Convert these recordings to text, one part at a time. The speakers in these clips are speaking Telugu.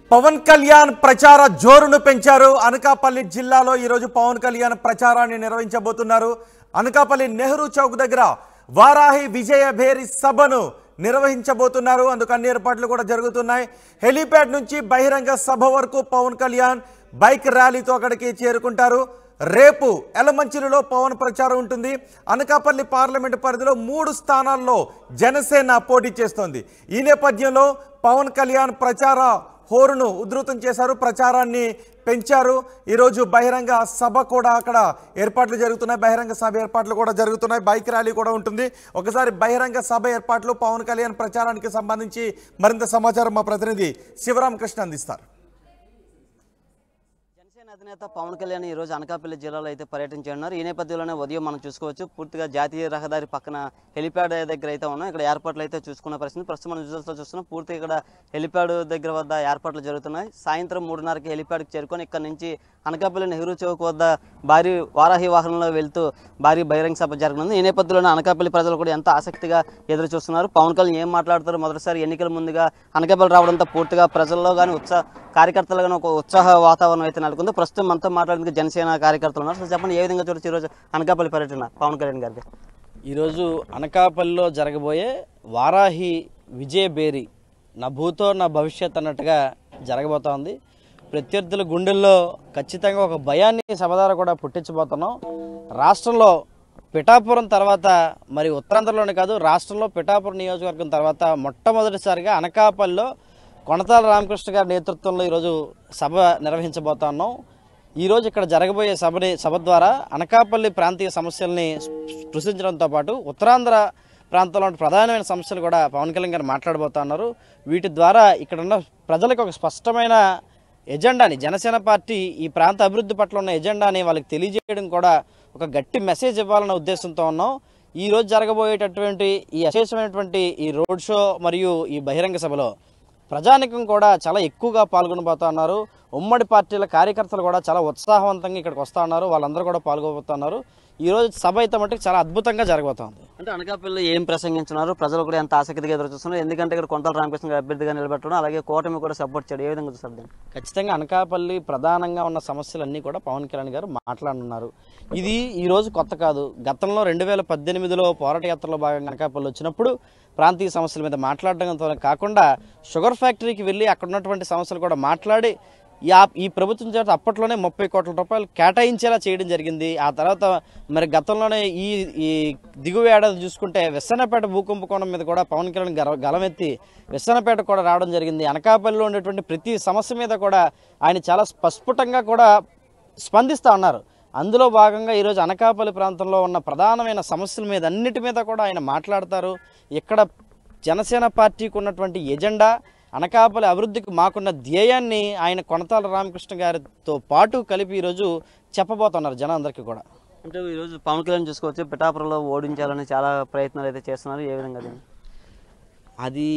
పవన్ కళ్యాణ్ ప్రచార జోరును పెంచారు అనకాపల్లి జిల్లాలో ఈరోజు పవన్ కళ్యాణ్ ప్రచారాన్ని నిర్వహించబోతున్నారు అనకాపల్లి నెహ్రూ చౌక్ దగ్గర వారాహి విజయ భేరి సభను నిర్వహించబోతున్నారు అందుకు అన్ని ఏర్పాట్లు కూడా జరుగుతున్నాయి హెలీప్యాడ్ నుంచి బహిరంగ సభ వరకు పవన్ కళ్యాణ్ బైక్ ర్యాలీతో అక్కడికి చేరుకుంటారు రేపు ఎలమంచిలిలో పవన్ ప్రచారం ఉంటుంది అనకాపల్లి పార్లమెంటు పరిధిలో మూడు స్థానాల్లో జనసేన పోటీ చేస్తోంది ఈ నేపథ్యంలో పవన్ కళ్యాణ్ ప్రచార హోరును ఉధృతం చేశారు ప్రచారాన్ని పెంచారు ఈరోజు బహిరంగ సభ కూడా అక్కడ ఏర్పాట్లు జరుగుతున్నాయి బహిరంగ సభ ఏర్పాట్లు కూడా జరుగుతున్నాయి బైక్ ర్యాలీ కూడా ఉంటుంది ఒకసారి బహిరంగ సభ ఏర్పాట్లు పవన్ కళ్యాణ్ ప్రచారానికి సంబంధించి మరింత సమాచారం మా ప్రతినిధి శివరామకృష్ణ అందిస్తారు జనసేన అధినేత పవన్ కళ్యాణ్ ఈ రోజు అనకాపల్లి జిల్లాలో అయితే పర్యటించనున్నారు ఈ నేపథ్యంలోనే ఉదయం మనం చూసుకోవచ్చు పూర్తిగా జాతీయ రహదారి పక్కన హెలిప్యాడ్ దగ్గర అయితే ఉన్నాం ఇక్కడ ఏర్పాట్లు అయితే చూసుకున్న పరిస్థితి ప్రస్తుతం మనం విజువల్స్లో చూస్తున్నాం పూర్తిగా ఇక్కడ హెలిప్యాడ్ దగ్గర వద్ద ఏర్పాట్లు జరుగుతున్నాయి సాయంత్రం మూడున్నరకి హెలిప్యాడ్కి చేరుకొని ఇక్కడ నుంచి అనకాపల్లి నెహ్రూ చౌక్ వద్ద భారీ వారాహి వాహనంలో వెళ్తూ భారీ బహిరంగ సభ జరగనుంది ఈ నేపథ్యంలోనే అనకాపల్లి ప్రజలు కూడా ఎంత ఆసక్తిగా ఎదురు చూస్తున్నారు పవన్ కళ్యాణ్ ఏం మాట్లాడతారు మొదటిసారి ఎన్నికల ముందుగా అనకాపల్లి రావడంతో పూర్తిగా ప్రజల్లో కానీ ఉత్సాహ కార్యకర్తలు కానీ ఒక ఉత్సాహ వాతావరణం అయితే నెలకొంది ప్రస్తుతం మనతో మాట్లాడేందుకు జనసేన కార్యకర్తలు ఉన్నారు సో చెప్పండి ఏ విధంగా చూడొచ్చు ఈరోజు అనకాపల్లి పర్యటన పవన్ కళ్యాణ్ గారిది ఈరోజు అనకాపల్లిలో జరగబోయే వారాహి విజయబేరి నా భూతో నా భవిష్యత్ అన్నట్టుగా జరగబోతోంది ప్రత్యర్థుల గుండెల్లో ఖచ్చితంగా ఒక భయాన్ని సభదార కూడా పుట్టించబోతున్నాం రాష్ట్రంలో పిఠాపురం తర్వాత మరి ఉత్తరాంధ్రలోనే కాదు రాష్ట్రంలో పిఠాపురం నియోజకవర్గం తర్వాత మొట్టమొదటిసారిగా అనకాపల్లిలో కొనతాల రామకృష్ణ గారి నేతృత్వంలో ఈరోజు సభ నిర్వహించబోతున్నాం ఈరోజు ఇక్కడ జరగబోయే సభని సభ ద్వారా అనకాపల్లి ప్రాంతీయ సమస్యల్ని స్పృశించడంతో పాటు ఉత్తరాంధ్ర ప్రాంతంలో ఉన్న ప్రధానమైన సమస్యలు కూడా పవన్ కళ్యాణ్ గారు మాట్లాడబోతున్నారు వీటి ద్వారా ఇక్కడ ఉన్న ప్రజలకు ఒక స్పష్టమైన ఎజెండాని జనసేన పార్టీ ఈ ప్రాంత అభివృద్ధి పట్ల ఉన్న ఎజెండాని వాళ్ళకి తెలియజేయడం కూడా ఒక గట్టి మెసేజ్ ఇవ్వాలన్న ఉద్దేశంతో ఉన్నాం ఈ రోజు జరగబోయేటటువంటి ఈ అశేషమైనటువంటి ఈ రోడ్ షో మరియు ఈ బహిరంగ సభలో ప్రజానికం కూడా చాలా ఎక్కువగా పాల్గొనబోతా ఉన్నారు ఉమ్మడి పార్టీల కార్యకర్తలు కూడా చాలా ఉత్సాహవంతంగా ఇక్కడికి వస్తా ఉన్నారు వాళ్ళందరూ కూడా పాల్గొబోతున్నారు ఈ రోజు సభ అయితే మట్టుకు చాలా అద్భుతంగా జరగబోతోంది అంటే అనకాపల్లిలో ఏం ప్రసంగించున్నారు ప్రజలు కూడా ఎంత ఆసక్తిగా ఎదురు చూస్తున్నారు ఎందుకంటే ఇక్కడ కొంతల రామకృష్ణ గారు అభ్యర్థిగా నిలబెట్టడం అలాగే కూటమి కూడా సపోర్ట్ చేయడం ఏ విధంగా చూస్తారు దీన్ని? ఖచ్చితంగా అనకాపల్లి ప్రధానంగా ఉన్న సమస్యలన్నీ కూడా పవన్ కళ్యాణ్ గారు మాట్లాడనున్నారు ఇది ఈ రోజు కొత్త కాదు గతంలో రెండు వేల పద్దెనిమిదిలో పోరాట యాత్రలో భాగంగా అనకాపల్లి వచ్చినప్పుడు ప్రాంతీయ సమస్యల మీద మాట్లాడడంతో కాకుండా షుగర్ ఫ్యాక్టరీకి వెళ్ళి అక్కడ ఉన్నటువంటి సమస్యలు కూడా మాట్లాడి ఈ ఆ- ఈ ప్రభుత్వం చేత అప్పట్లోనే ముప్పై కోట్ల రూపాయలు కేటాయించేలా చేయడం జరిగింది ఆ తర్వాత మరి గతంలోనే ఈ ఈ దిగువ ఏడాది చూసుకుంటే విస్సన్నపేట భూకంపకోణం మీద కూడా పవన్ కళ్యాణ్ గల గలమెత్తి విస్సన్నపేట కూడా రావడం జరిగింది అనకాపల్లిలో ఉండేటువంటి ప్రతి సమస్య మీద కూడా ఆయన చాలా స్పష్టంగా కూడా స్పందిస్తూ ఉన్నారు అందులో భాగంగా ఈరోజు అనకాపల్లి ప్రాంతంలో ఉన్న ప్రధానమైన సమస్యల మీద అన్నిటి మీద కూడా ఆయన మాట్లాడతారు ఇక్కడ జనసేన పార్టీకి ఉన్నటువంటి ఎజెండా అనకాపల్లి అభివృద్ధికి మాకున్న ధ్యేయాన్ని ఆయన కొనతాల రామకృష్ణ గారితో పాటు కలిపి ఈరోజు చెప్పబోతున్నారు జనాలందరికీ కూడా అంటే ఈరోజు పవన్ కళ్యాణ్ చూసుకోవచ్చు పిఠాపురంలో ఓడించాలని చాలా ప్రయత్నాలు అయితే చేస్తున్నారు ఏ విధంగా దీన్ని? అది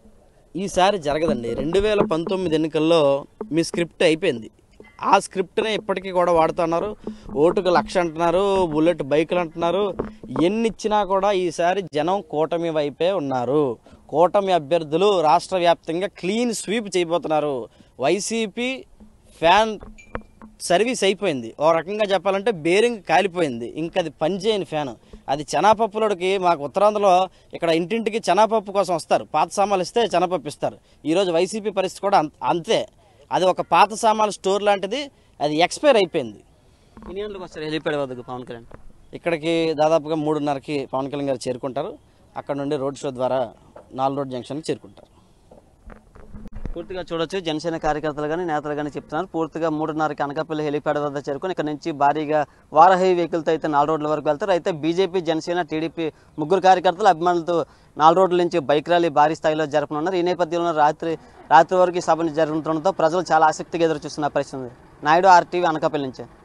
ఈసారి జరగదండి రెండు వేల పంతొమ్మిది ఎన్నికల్లో మీ స్క్రిప్ట్ అయిపోయింది ఆ స్క్రిప్ట్నే ఇప్పటికీ కూడా వాడుతున్నారు ఓటుకు లక్ష అంటున్నారు బుల్లెట్ బైకులు అంటున్నారు ఎన్ని ఇచ్చినా కూడా ఈసారి జనం కూటమి వైపే ఉన్నారు కూటమి అభ్యర్థులు రాష్ట్ర వ్యాప్తంగా క్లీన్ స్వీప్ చేయబోతున్నారు వైసీపీ ఫ్యాన్ సర్వీస్ అయిపోయింది ఓ రకంగా చెప్పాలంటే బేరింగ్ కాలిపోయింది ఇంకా అది పనిచేయని ఫ్యాన్ అది చెనాపప్పులోడికి మాకు ఉత్తరాంధ్రలో ఇక్కడ ఇంటింటికి చెనాపప్పు కోసం వస్తారు పాత సామాన్లు ఇస్తే చెనపప్పు ఇస్తారు ఈరోజు వైసీపీ పరిస్థితి కూడా అంత- అంతే అది ఒక పాత సామాన్ల స్టోర్ లాంటిది అది ఎక్స్పైర్ అయిపోయింది ఎన్ని గంటలకు వస్తారు హెలిప్యాడ్ వద్దకు పవన్ కళ్యాణ్ ఇక్కడికి దాదాపుగా మూడున్నరకి పవన్ కళ్యాణ్ గారు చేరుకుంటారు అక్కడ నుండి రోడ్ షో ద్వారా నాలుగు రోడ్ జంక్షన్కి చేరుకుంటారు పూర్తిగా చూడొచ్చు జనసేన కార్యకర్తలు కానీ నేతలు కానీ చెప్తున్నారు పూర్తిగా మూడున్నరకి అనకాపల్లి హెలిప్యాడ్ వద్ద చేరుకొని ఇక్కడ నుంచి భారీగా వారహి వెహికల్తో అయితే నాలుగు రోడ్ల వరకు వెళ్తారు అయితే బీజేపీ జనసేన టీడీపీ ముగ్గురు కార్యకర్తలు అభిమానులతో నాలుగు రోడ్ల నుంచి బైక్ ర్యాలీ భారీ స్థాయిలో జరపనున్నారు ఈ నేపథ్యంలో రాత్రి రాత్రి వరకు ఈ సభను జరుగుతుండటంతో ప్రజలు చాలా ఆసక్తిగా ఎదురు చూస్తున్న పరిస్థితి ఉంది నాయుడు ఆర్టీవీ అనకాపల్లి నుంచి